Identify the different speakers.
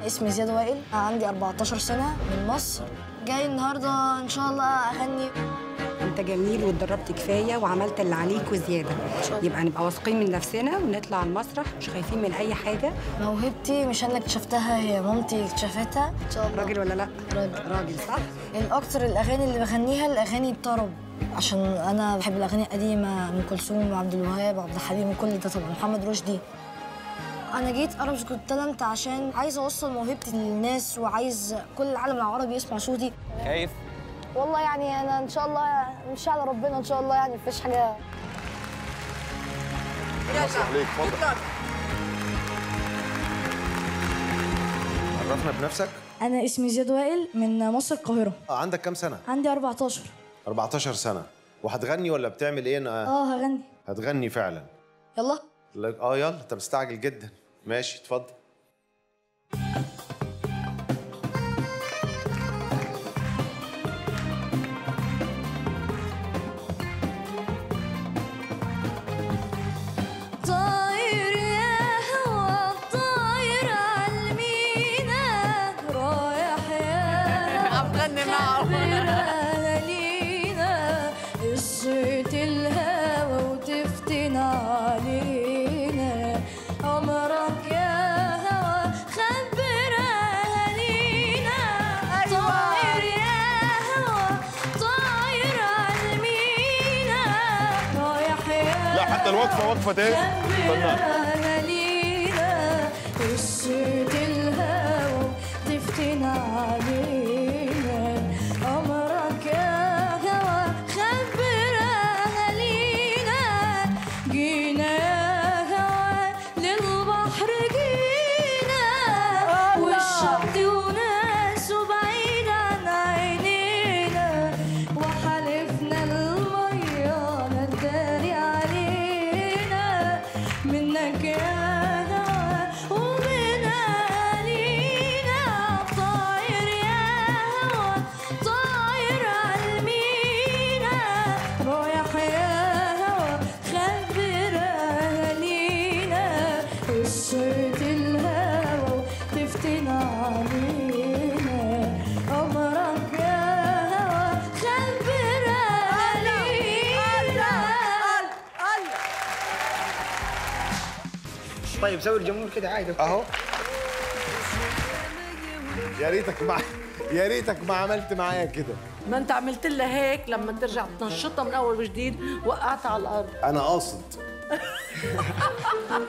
Speaker 1: اسمي زياد وائل عندي 14 سنة من مصر جاي النهاردة إن شاء الله أغني
Speaker 2: انت جميل واتدربت كفايه وعملت اللي عليك وزياده يبقى نبقى واثقين من نفسنا ونطلع المسرح مش خايفين من اي حاجه
Speaker 1: موهبتي مش أنا اكتشفتها هي مامتي اكتشفتها إن شاء الله
Speaker 2: راجل ولا لا
Speaker 1: راجل
Speaker 2: راجل صح
Speaker 1: الأكتر الأغاني اللي بغنيها الأغاني الطرب عشان أنا بحب الأغاني القديمة أم كلثوم وعبد الوهاب وعبد الحليم وكل ده طبعا محمد رشدي أنا جيت أرمز جوت تالنت عشان عايز أوصل موهبتي للناس وعايز كل العالم العربي يسمع صوتي
Speaker 3: خايف
Speaker 1: والله يعني أنا إن شاء الله مش على ربنا إن شاء الله يعني مفيش حاجة
Speaker 4: مسرح ليك اتفضل عرفنا بنفسك
Speaker 1: أنا اسمي زياد وائل من مصر القاهرة
Speaker 4: آه عندك كام سنة؟
Speaker 1: عندي 14
Speaker 4: 14 سنة وهتغني ولا بتعمل ايه؟ أنا
Speaker 1: اه هغني
Speaker 4: هتغني فعلا
Speaker 1: يلا
Speaker 4: لا- اه يلا انت مستعجل جدا ماشي اتفضل
Speaker 1: طاير يا هوا طاير عالمينا رايح يا
Speaker 5: عم غني معه
Speaker 1: لينا الصيت الهوى وتفتن علينا عمرك يا هوا خبر اهالينا طاير يا هوا طاير عالمينا رايح يا
Speaker 4: لا حتى الوقفة وقفة ايه؟
Speaker 1: لينا الصيت الهوى تفتن علينا أمرك يا هوى خبر أهالينا جينا يا هوى للبحر جينا والشط وناس بعيد عن عينينا وحلفنا المية نداري علينا منك يا هوى ومن أهالينا طاير يا هوى طاير عالمينا رايح يا هوى خبر أهالينا الصيت الهوى تفتن علينا أمرك يا هوى خبر أهالينا
Speaker 3: طيب سوي الجمهور كده عادي
Speaker 4: اهو يا ريتك مع يا ريتك ما عملت معايا كده
Speaker 5: ما انت عملت لها هيك لما ترجع تنشطها من اول وجديد وقعتها على الارض
Speaker 4: انا قاصد